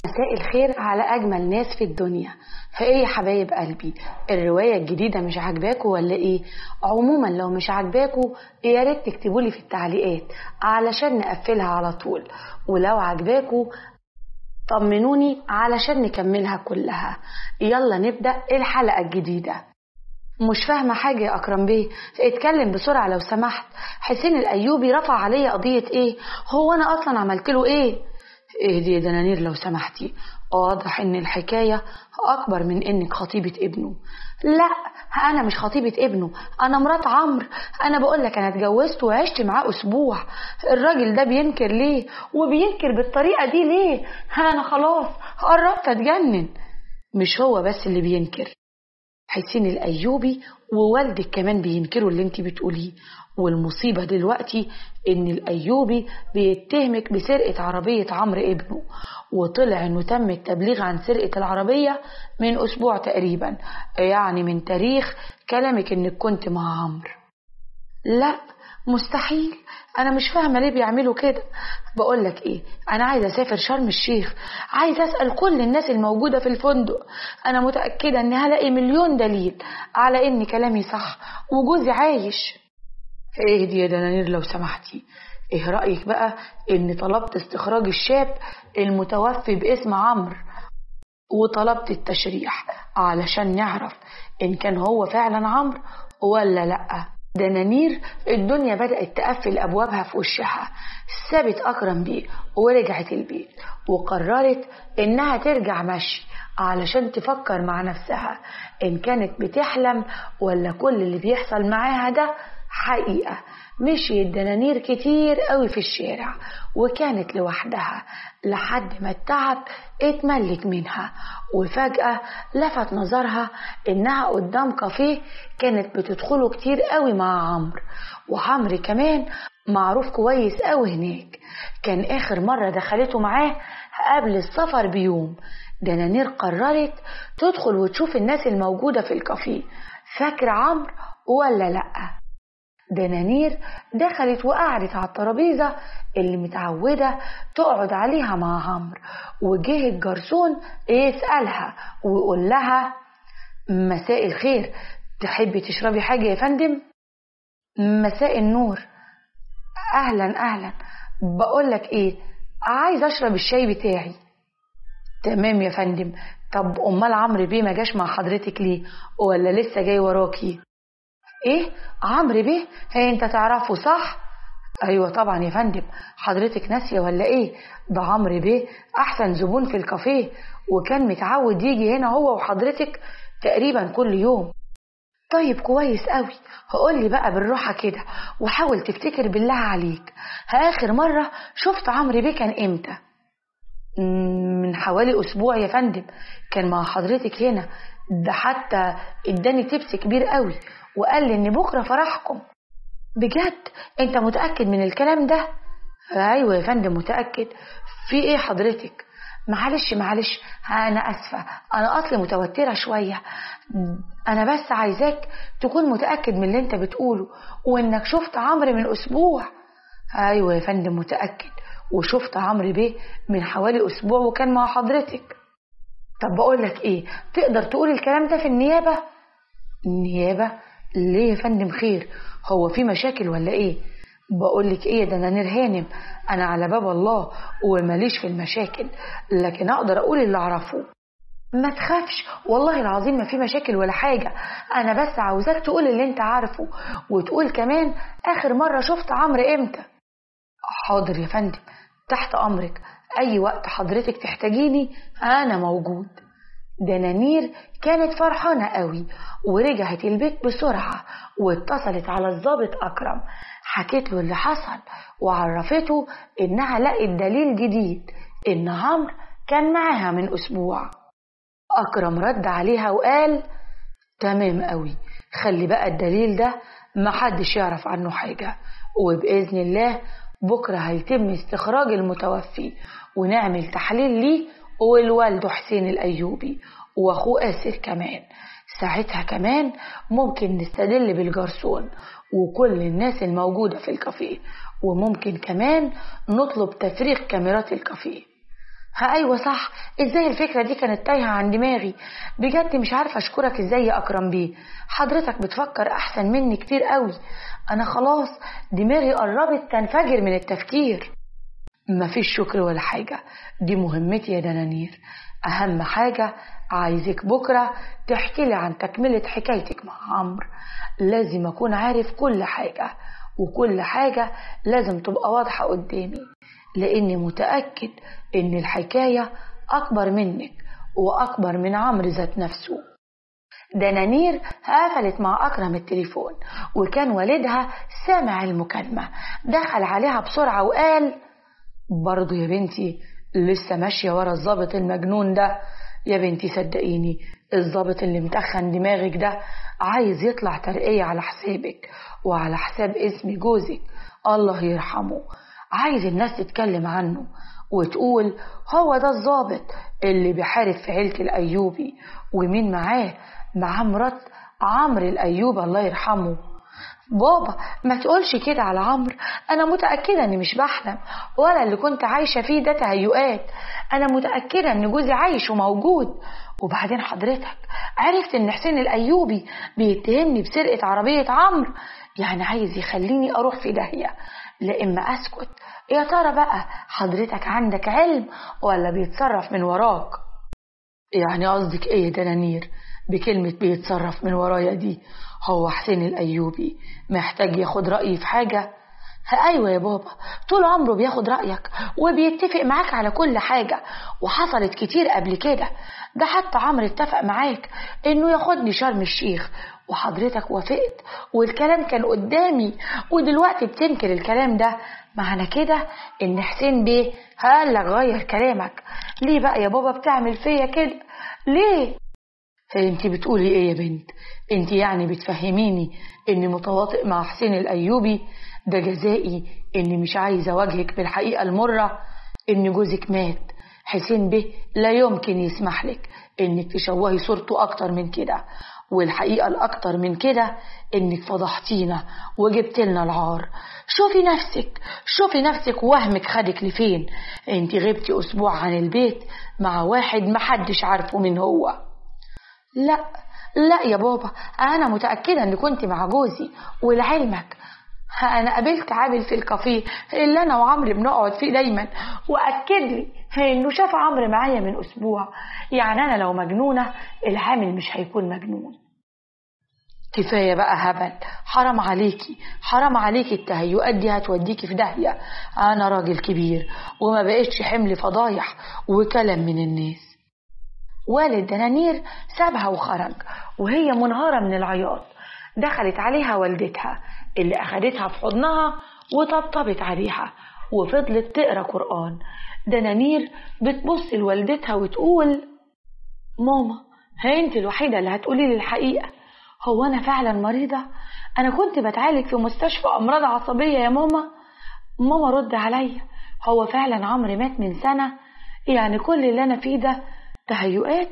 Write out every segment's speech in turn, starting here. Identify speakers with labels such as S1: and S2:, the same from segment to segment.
S1: مساء الخير على أجمل ناس في الدنيا فإيه يا حبايب قلبي الرواية الجديدة مش عاجباكوا ولا إيه عموما لو مش عاجباكوا يا ريت تكتبولي في التعليقات علشان نقفلها على طول ولو عاجباكوا طمنوني علشان نكملها كلها يلا نبدأ الحلقة الجديدة مش فاهمة حاجة يا أكرم بيه اتكلم بسرعة لو سمحت حسين الأيوبي رفع عليا قضية إيه هو أنا أصلا عملت له إيه اهدي يا دنانير لو سمحتي واضح ان الحكاية اكبر من انك خطيبة ابنه لا انا مش خطيبة ابنه انا مرات عمرو انا بقولك انا اتجوزت وعشت معاه اسبوع الراجل ده بينكر ليه وبينكر بالطريقة دي ليه انا خلاص قربت اتجنن مش هو بس اللي بينكر حسين الايوبي ووالدك كمان بينكروا اللي انت بتقوليه والمصيبة دلوقتي إن الأيوبي بيتهمك بسرقة عربية عمرو ابنه وطلع إنه تم التبليغ عن سرقة العربية من أسبوع تقريبا يعني من تاريخ كلامك إنك كنت مع عمرو لا مستحيل انا مش فاهمه ليه بيعملوا كده بقول لك ايه انا عايزه اسافر شرم الشيخ عايزه اسال كل الناس الموجوده في الفندق انا متاكده اني هلاقي مليون دليل على ان كلامي صح وجوزي عايش اهدي يا دنانير لو سمحتي ايه رأيك بقى ان طلبت استخراج الشاب المتوفي باسم عمرو وطلبت التشريح علشان نعرف ان كان هو فعلا عمرو ولا لأ دنانير الدنيا بدأت تقفل أبوابها في وشها سابت أكرم بيه ورجعت البيت وقررت إنها ترجع مشي علشان تفكر مع نفسها إن كانت بتحلم ولا كل اللي بيحصل معاها ده حقيقة مشيت دنانير كتير قوي في الشارع وكانت لوحدها لحد ما التعب اتملك منها وفجأة لفت نظرها انها قدام كافيه كانت بتدخله كتير قوي مع عمرو وعمرو كمان معروف كويس قوي هناك كان اخر مرة دخلته معاه قبل السفر بيوم دنانير قررت تدخل وتشوف الناس الموجودة في الكافيه فاكر عمرو ولا لأ دنانير دخلت وقعدت على الترابيزة اللي متعودة تقعد عليها مع عمرو وجه الجرسون يسألها ويقول لها مساء الخير تحبي تشربي حاجة يا فندم مساء النور أهلا أهلا بقولك إيه عايز أشرب الشاي بتاعي تمام يا فندم طب أمال عمرو بيه ما جاش مع حضرتك ليه ولا لسه جاي وراكي ايه عمرو بيه هي انت تعرفه صح ايوه طبعا يا فندم حضرتك ناسيه ولا ايه ده عمرو بيه احسن زبون في الكافيه وكان متعود يجي هنا هو وحضرتك تقريبا كل يوم طيب كويس قوي هقول لي بقى بالراحه كده وحاول تفتكر بالله عليك اخر مره شفت عمرو بيه كان امتى من حوالي اسبوع يا فندم كان مع حضرتك هنا ده حتى اداني تبس كبير قوي وقال لي ان بكره فرحكم بجد انت متاكد من الكلام ده ايوه يا فندم متاكد في ايه حضرتك معلش معلش انا اسفه انا اصلي متوتره شويه انا بس عايزاك تكون متاكد من اللي انت بتقوله وانك شفت عمرو من اسبوع ايوه يا فندم متاكد وشفت عمرو بيه من حوالي اسبوع وكان مع حضرتك طب بقول لك ايه تقدر تقول الكلام ده في النيابه النيابه ليه يا فندم خير هو في مشاكل ولا ايه بقول لك ايه ده انا نير هانم انا على باب الله وماليش في المشاكل لكن اقدر اقول اللي اعرفه ما تخافش والله العظيم ما في مشاكل ولا حاجة أنا بس عاوزاك تقول اللي أنت عارفه وتقول كمان آخر مرة شفت عمرو إمتى حاضر يا فندم تحت أمرك أي وقت حضرتك تحتاجيني أنا موجود دنانير كانت فرحانة قوي ورجعت البيت بسرعة واتصلت على الضابط أكرم حكيت له اللي حصل وعرفته إنها لقت دليل جديد إن عمرو كان معاها من أسبوع أكرم رد عليها وقال تمام قوي خلي بقى الدليل ده محدش يعرف عنه حاجة وبإذن الله بكرة هيتم استخراج المتوفي ونعمل تحليل ليه والوالد حسين الأيوبي وأخوه آسر كمان ساعتها كمان ممكن نستدل بالجرسون وكل الناس الموجودة في الكافيه وممكن كمان نطلب تفريغ كاميرات الكافيه ها ايوه صح ازاي الفكره دي كانت تايهه عن دماغي بجد مش عارفه اشكرك ازاي يا اكرم بيه حضرتك بتفكر احسن مني كتير قوي انا خلاص دماغي قربت تنفجر من التفكير مفيش شكر ولا حاجه دي مهمتي يا دنانير اهم حاجه عايزك بكره تحكي لي عن تكمله حكايتك مع عمرو لازم اكون عارف كل حاجه وكل حاجه لازم تبقى واضحه قدامي لاني متاكد ان الحكايه اكبر منك واكبر من عمرو ذات نفسه دنانير قفلت مع أكرم التليفون وكان والدها سامع المكالمة دخل عليها بسرعة وقال برضه يا بنتي لسه ماشية ورا الظابط المجنون ده يا بنتي صدقيني الظابط اللي متخن دماغك ده عايز يطلع ترقية على حسابك وعلى حساب اسم جوزك الله يرحمه عايز الناس تتكلم عنه وتقول هو ده الظابط اللي بيحارب في عيلة الأيوبي ومين معاه معاه مرات عمرو الأيوبي الله يرحمه بابا ما تقولش كده على عمرو انا متاكده اني مش بحلم ولا اللي كنت عايشه فيه ده تهيؤات انا متاكده ان جوزي عايش وموجود وبعدين حضرتك عرفت ان حسين الايوبي بيتهمني بسرقه عربيه عمرو يعني عايز يخليني اروح في داهيه لا اما اسكت يا ترى بقى حضرتك عندك علم ولا بيتصرف من وراك يعني قصدك ايه يا دنانير بكلمة بيتصرف من ورايا دي هو حسين الأيوبي محتاج ياخد رأيي في حاجة أيوة يا بابا طول عمره بياخد رأيك وبيتفق معاك على كل حاجة وحصلت كتير قبل كده ده حتى عمرو اتفق معاك إنه ياخدني شرم الشيخ وحضرتك وافقت والكلام كان قدامي ودلوقتي بتنكر الكلام ده معنى كده إن حسين بيه قالك غير كلامك ليه بقى يا بابا بتعمل فيا كده ليه انت بتقولي ايه يا بنت انت يعني بتفهميني اني متواطئ مع حسين الايوبي ده جزائي اني مش عايزه اواجهك بالحقيقه المره ان جوزك مات حسين به لا يمكن يسمح لك انك تشوهي صورته اكتر من كده والحقيقه الاكتر من كده انك فضحتينا وجبت لنا العار شوفي نفسك شوفي نفسك وهمك خدك لفين انت غبتي اسبوع عن البيت مع واحد محدش عارفه مين هو لا لا يا بابا انا متاكده ان كنت مع جوزي ولعلمك انا قابلت عامل في الكافيه اللي انا وعمرو بنقعد فيه دايما واكد لي انه شاف عمرو معايا من اسبوع يعني انا لو مجنونه العامل مش هيكون مجنون كفايه بقى هبل حرام عليكي حرام عليكي التهيؤات دي هتوديكي في داهيه انا راجل كبير وما بقتش حمل فضايح وكلام من الناس والد دنانير سابها وخرج وهي منهارة من العياط دخلت عليها والدتها اللي أخدتها في حضنها وطبطبت عليها وفضلت تقرا قرآن دنانير بتبص لوالدتها وتقول ماما هي انت الوحيدة اللي هتقولي لي الحقيقة هو أنا فعلا مريضة أنا كنت بتعالج في مستشفى أمراض عصبية يا ماما ماما رد عليا هو فعلا عمرو مات من سنة يعني كل اللي أنا فيه ده تهيؤات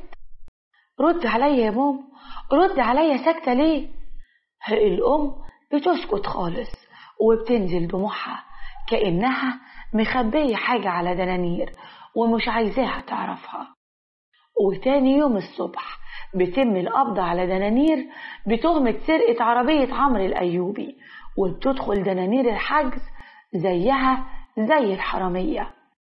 S1: رد عليا يا ماما رد عليا ساكتة ليه الأم بتسكت خالص وبتنزل دموعها كأنها مخبية حاجة على دنانير ومش عايزاها تعرفها وتاني يوم الصبح بتم القبض على دنانير بتهمة سرقة عربية عمرو الأيوبي وبتدخل دنانير الحجز زيها زي الحرامية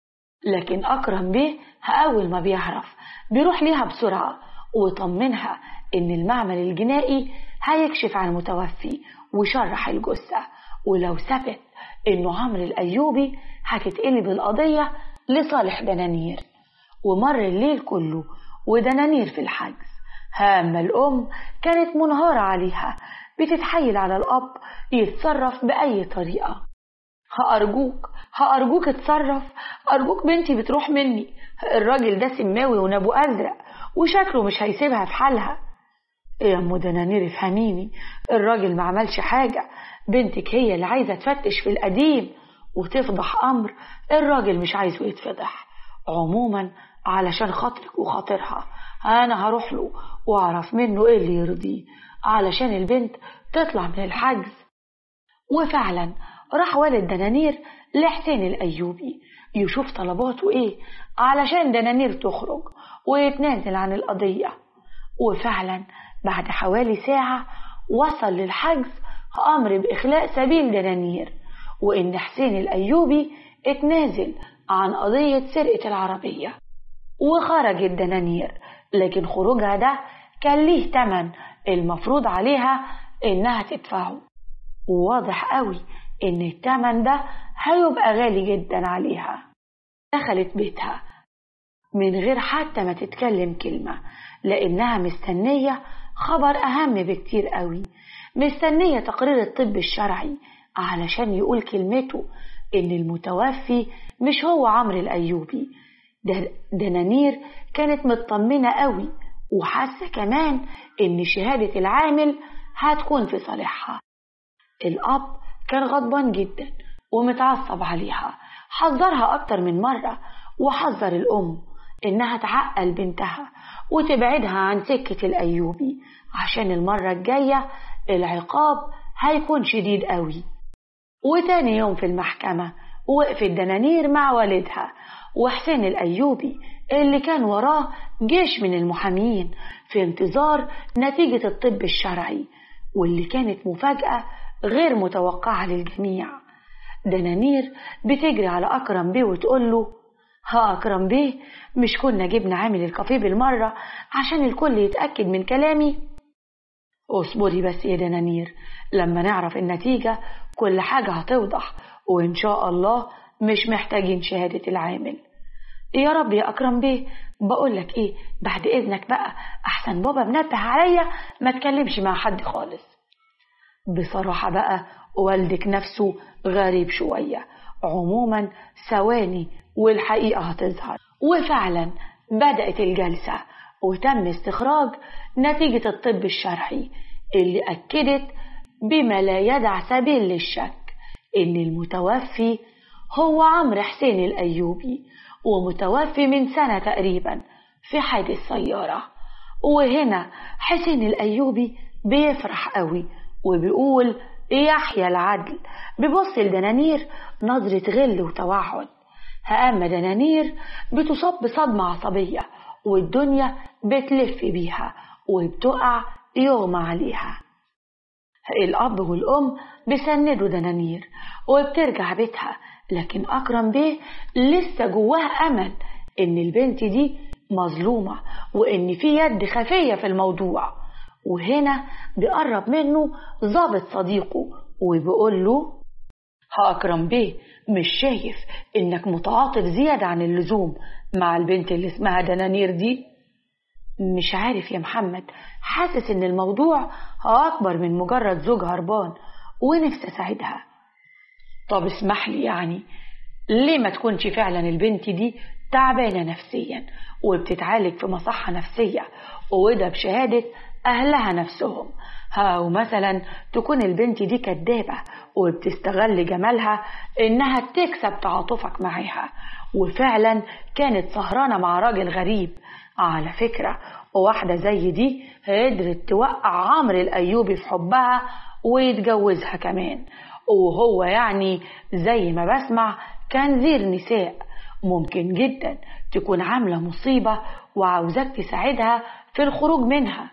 S1: لكن أكرم بيه أول ما بيعرف بيروح ليها بسرعة وطمنها إن المعمل الجنائي هيكشف عن المتوفي وشرح الجثة ولو ثبت إنه عمرو الأيوبي هتتقلب القضية لصالح دنانير ومر الليل كله ودنانير في الحجز هامة الأم كانت منهارة عليها بتتحايل على الأب يتصرف بأي طريقة هأرجوك هأرجوك اتصرف أرجوك بنتي بتروح مني الراجل ده سماوي ونبو أزرق وشكله مش هيسيبها في حالها يا ام دنانير افهميني الراجل ما عملش حاجة بنتك هي اللي عايزة تفتش في القديم وتفضح أمر الراجل مش عايزه يتفضح عموما علشان خاطرك وخاطرها أنا هروح له وأعرف منه إيه اللي يرضيه علشان البنت تطلع من الحجز وفعلا راح والد دنانير لحسين الأيوبي يشوف طلباته إيه علشان دنانير تخرج ويتنازل عن القضية وفعلا بعد حوالي ساعة وصل للحجز أمر بإخلاء سبيل دنانير وإن حسين الأيوبي اتنازل عن قضية سرقة العربية وخرجت دنانير لكن خروجها ده كان ليه تمن المفروض عليها إنها تدفعه وواضح قوي إن التمن ده هيبقى غالي جدا عليها دخلت بيتها من غير حتى ما تتكلم كلمة لأنها مستنية خبر أهم بكتير قوي مستنية تقرير الطب الشرعي علشان يقول كلمته إن المتوفي مش هو عمرو الأيوبي دنانير كانت مطمنة قوي وحاسة كمان إن شهادة العامل هتكون في صالحها الأب كان غضبان جدا ومتعصب عليها حذرها أكتر من مرة وحذر الأم إنها تعقل بنتها وتبعدها عن سكة الأيوبي عشان المرة الجاية العقاب هيكون شديد قوي وتاني يوم في المحكمة وقفت دنانير مع والدها وحسين الأيوبي اللي كان وراه جيش من المحامين في انتظار نتيجة الطب الشرعي واللي كانت مفاجأة غير متوقعة للجميع دنانير بتجري على أكرم بيه وتقول له ها أكرم بيه مش كنا جبنا عامل الكافيه بالمرة عشان الكل يتأكد من كلامي اصبري بس يا دنانير لما نعرف النتيجة كل حاجة هتوضح وإن شاء الله مش محتاجين شهادة العامل يا رب يا أكرم بيه بقولك إيه بعد إذنك بقى أحسن بابا منبه عليا ما تكلمش مع حد خالص بصراحة بقى والدك نفسه غريب شوية عموما ثواني والحقيقة هتظهر وفعلا بدأت الجلسة وتم استخراج نتيجة الطب الشرعي اللي أكدت بما لا يدع سبيل للشك إن المتوفي هو عمرو حسين الأيوبي ومتوفي من سنة تقريبا في حادث سيارة وهنا حسين الأيوبي بيفرح قوي وبيقول يحيى العدل بيبص لدنانير نظرة غل وتوعد أما دنانير بتصاب بصدمة عصبية والدنيا بتلف بيها وبتقع يغمى عليها الأب والأم بيسندوا دنانير وبترجع بيتها لكن أكرم بيه لسه جواه أمل إن البنت دي مظلومة وإن في يد خفية في الموضوع وهنا بيقرب منه ظابط صديقه وبيقول له أكرم بيه مش شايف إنك متعاطف زيادة عن اللزوم مع البنت اللي اسمها دنانير دي مش عارف يا محمد حاسس إن الموضوع أكبر من مجرد زوج هربان ونفسي أساعدها طب اسمح لي يعني ليه ما تكونش فعلا البنت دي تعبانة نفسيا وبتتعالج في مصحة نفسية وده بشهادة أهلها نفسهم أو مثلا تكون البنت دي كدابة وبتستغل جمالها إنها تكسب تعاطفك معاها وفعلا كانت سهرانة مع راجل غريب على فكرة واحدة زي دي قدرت توقع عمرو الأيوبي في حبها ويتجوزها كمان وهو يعني زي ما بسمع كان زير نساء ممكن جدا تكون عاملة مصيبة وعاوزاك تساعدها في الخروج منها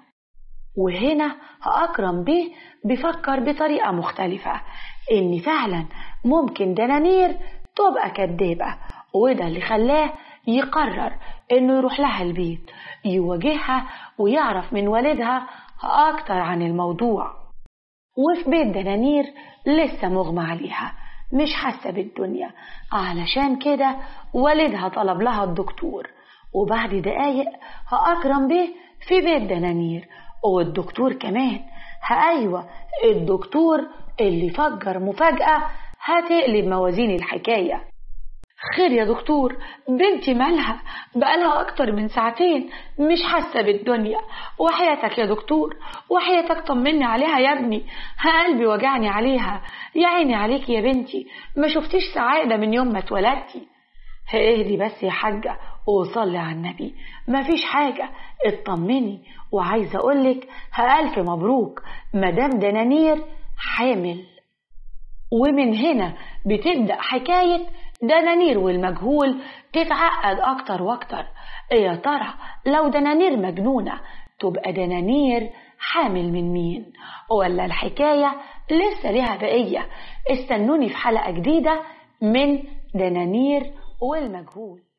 S1: وهنا أكرم بيه بيفكر بطريقة مختلفة إن فعلا ممكن دنانير تبقى كدابة وده اللي خلاه يقرر إنه يروح لها البيت يواجهها ويعرف من والدها أكتر عن الموضوع وفي بيت دنانير لسه مغمى عليها مش حاسة بالدنيا علشان كده والدها طلب لها الدكتور وبعد دقايق أكرم بيه في بيت دنانير والدكتور كمان أيوة الدكتور اللي فجر مفاجأة هتقلب موازين الحكاية خير يا دكتور بنتي مالها بقالها أكتر من ساعتين مش حاسة بالدنيا وحياتك يا دكتور وحياتك طمني عليها يا ابني ها قلبي وجعني عليها يا عيني عليك يا بنتي ما شفتيش سعادة من يوم ما اتولدتي اهدي بس يا حاجة وصلي على النبي مفيش حاجة اطمني وعايزة أقولك ألف مبروك مدام دنانير حامل ومن هنا بتبدأ حكاية دنانير والمجهول تتعقد أكتر وأكتر يا ترى لو دنانير مجنونة تبقى دنانير حامل من مين ولا الحكاية لسه ليها بقية استنوني في حلقة جديدة من دنانير والمجهول